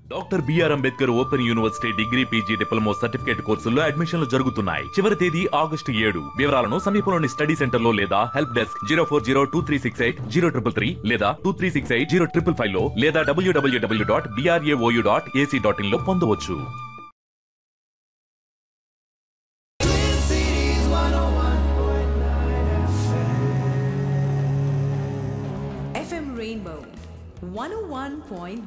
Doctor BR Ambedkar open university degree PG diploma certificate కోర్సుల్లో అడ్మిషన్లు జరుగుతున్నాయి చివరి తేదీ ఆగస్టు ఏడు వివరాలను సమీపంలోని స్టడీ సెంటర్ లో లేదా help desk zero four zero two three six eight zero triple three లేదా two three six eight zero triple five లో లేదా డబ్ల్యూడబ్ల్యూడబ్ల్యూ dot BRAOU dot AC dot in లో పొందవచ్చు FM Rainbow 101.9.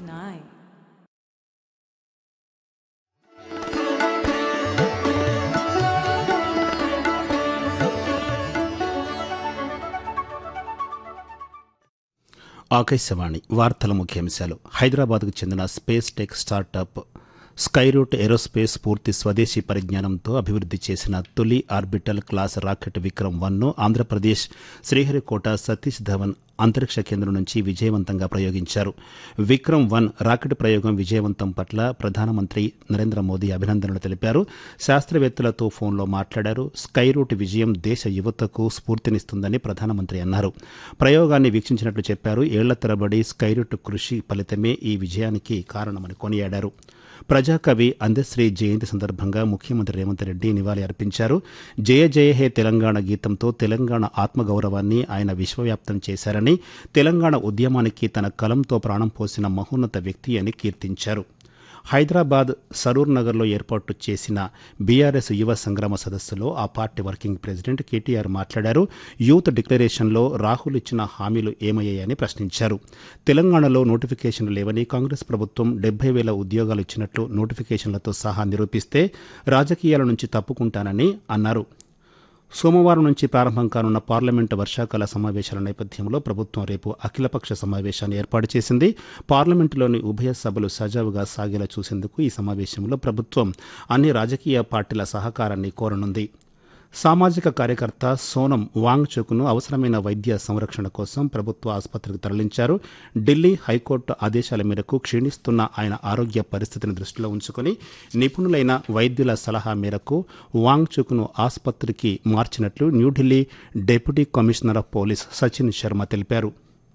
ఆకాశవాణి వార్తల ముఖ్యాంశాలు హైదరాబాద్కు చెందిన space tech startup Skyroot Aerospace పూర్తి స్వదేశీ పరిజ్ఞానంతో అభివృద్ధి చేసిన తొలి ఆర్బిటల్ క్లాస్ రాకెట్ విక్రమ్ వన్ను ఆంధ్రప్రదేశ్ శ్రీహరికోట సతీష్ ధవన్ అంతరిక్ష కేంద్రం నుంచి విజయవంతంగా ప్రయోగించారు విక్రమ్ వన్ రాకెట్ ప్రయోగం విజయవంతం పట్ల ప్రధానమంత్రి నరేంద్ర మోదీ అభినందనలు తెలిపారు శాస్త్రవేత్తలతో ఫోన్లో మాట్లాడారు స్కైరూట్ విజయం దేశ యువతకు స్ఫూర్తినిస్తుందని ప్రధానమంత్రి అన్నారు ప్రయోగాన్ని వీక్షించినట్లు చెప్పారు ఏళ్ల తరబడి స్కైరూట్ కృషి ఫలితమే ఈ విజయానికి కారణమని కొనియాడారు ప్రజాకవి అందశ్రీ జయంతి సందర్భంగా ముఖ్యమంత్రి రేవంత్ రెడ్డి నివాళి అర్పించారు జయ జయ హే తెలంగాణ గీతంతో తెలంగాణ ఆత్మగౌరవాన్ని ఆయన విశ్వవ్యాప్తం చేశారని తెలంగాణ ఉద్యమానికి తన కలంతో ప్రాణం పోసిన మహోన్నత వ్యక్తి అని కీర్తించారు హైదరాబాద్ సరూర్ నగర్లో ఏర్పాటు చేసిన బీఆర్ఎస్ యువ సంగ్రామ సదస్సులో ఆ పార్టీ వర్కింగ్ ప్రెసిడెంట్ కేటీఆర్ మాట్లాడారు యూత్ డిక్లరేషన్లో రాహుల్ ఇచ్చిన హామీలు ఏమయ్యాయని ప్రశ్నించారు తెలంగాణలో నోటిఫికేషన్లు లేవని కాంగ్రెస్ ప్రభుత్వం డెబ్బై వేల ఉద్యోగాలు ఇచ్చినట్లు నోటిఫికేషన్లతో సహా నిరూపిస్తే రాజకీయాల నుంచి తప్పుకుంటానని అన్నారు సోమవారం నుంచి ప్రారంభం కానున్న పార్లమెంటు వర్షాకాల సమావేశాల నేపథ్యంలో ప్రభుత్వం రేపు అఖిలపక్ష సమావేశాన్ని ఏర్పాటు చేసింది పార్లమెంటులోని ఉభయ సభలు సజావుగా సాగేలా చూసేందుకు ఈ సమావేశంలో ప్రభుత్వం అన్ని రాజకీయ పార్టీల సహకారాన్ని కోరనుంది సామాజిక కార్యకర్త సోనం వాంగ్చుక్ను అవసరమైన వైద్య సంరక్షణ కోసం ప్రభుత్వ ఆసుపత్రికి తరలించారు ఢిల్లీ హైకోర్టు ఆదేశాల మేరకు క్షీణిస్తున్న ఆయన ఆరోగ్య పరిస్థితిని దృష్టిలో ఉంచుకొని నిపుణులైన వైద్యుల సలహా మేరకు వాంగ్చుక్ను ఆసుపత్రికి మార్చినట్లు New Delhi deputy commissioner of police Sachin Sharma తెలిపారు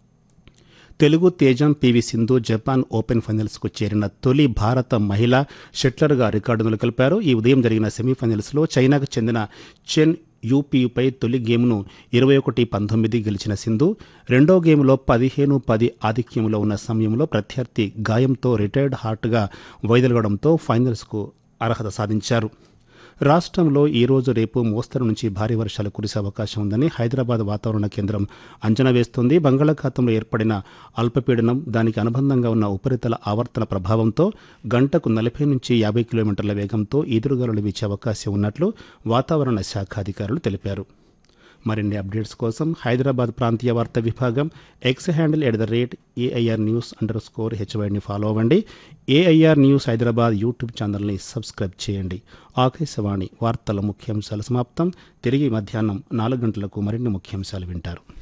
తెలుగు తేజం పివి సింధు జపాన్ ఓపెన్ ఫైనల్స్కు చేరిన తొలి భారత మహిళ షట్లర్గా రికార్డును కలిపారు ఈ ఉదయం జరిగిన సెమీఫైనల్స్లో చైనాకు చెందిన చెన్ యూపీపై తొలి గేమ్ను ఇరవై ఒకటి పంతొమ్మిది గెలిచిన సింధు రెండో గేమ్లో పదిహేను పది ఆధిక్యంలో ఉన్న సమయంలో ప్రత్యర్థి గాయంతో రిటైర్డ్ హార్ట్గా వైదొలగడంతో ఫైనల్స్కు అర్హత సాధించారు రాష్ట్రంలో ఈ రోజు రేపు మోస్తరు నుంచి భారీ వర్షాలు కురిసే అవకాశం ఉందని హైదరాబాద్ వాతావరణ కేంద్రం అంచనా వేస్తోంది బంగాళాఖాతంలో ఏర్పడిన అల్పపీడనం దానికి అనుబంధంగా ఉన్న ఉపరితల ఆవర్తన ప్రభావంతో గంటకు నలభై నుంచి యాభై కిలోమీటర్ల వేగంతో ఈదురుగాలులు వీచే అవకాశం ఉన్నట్లు వాతావరణ శాఖ అధికారులు తెలిపారు మరిన్ని అప్డేట్స్ కోసం హైదరాబాద్ ప్రాంతీయ వార్తా విభాగం X handle at the rate AIR news underscore హెచ్వైని ఫాలో అవ్వండి ఏఐఆర్ న్యూస్ హైదరాబాద్ యూట్యూబ్ ఛానల్ని సబ్స్క్రైబ్ చేయండి ఆకాశవాణి వార్తల ముఖ్యాంశాలు సమాప్తం తిరిగి మధ్యాహ్నం నాలుగు గంటలకు మరిన్ని ముఖ్యాంశాలు వింటారు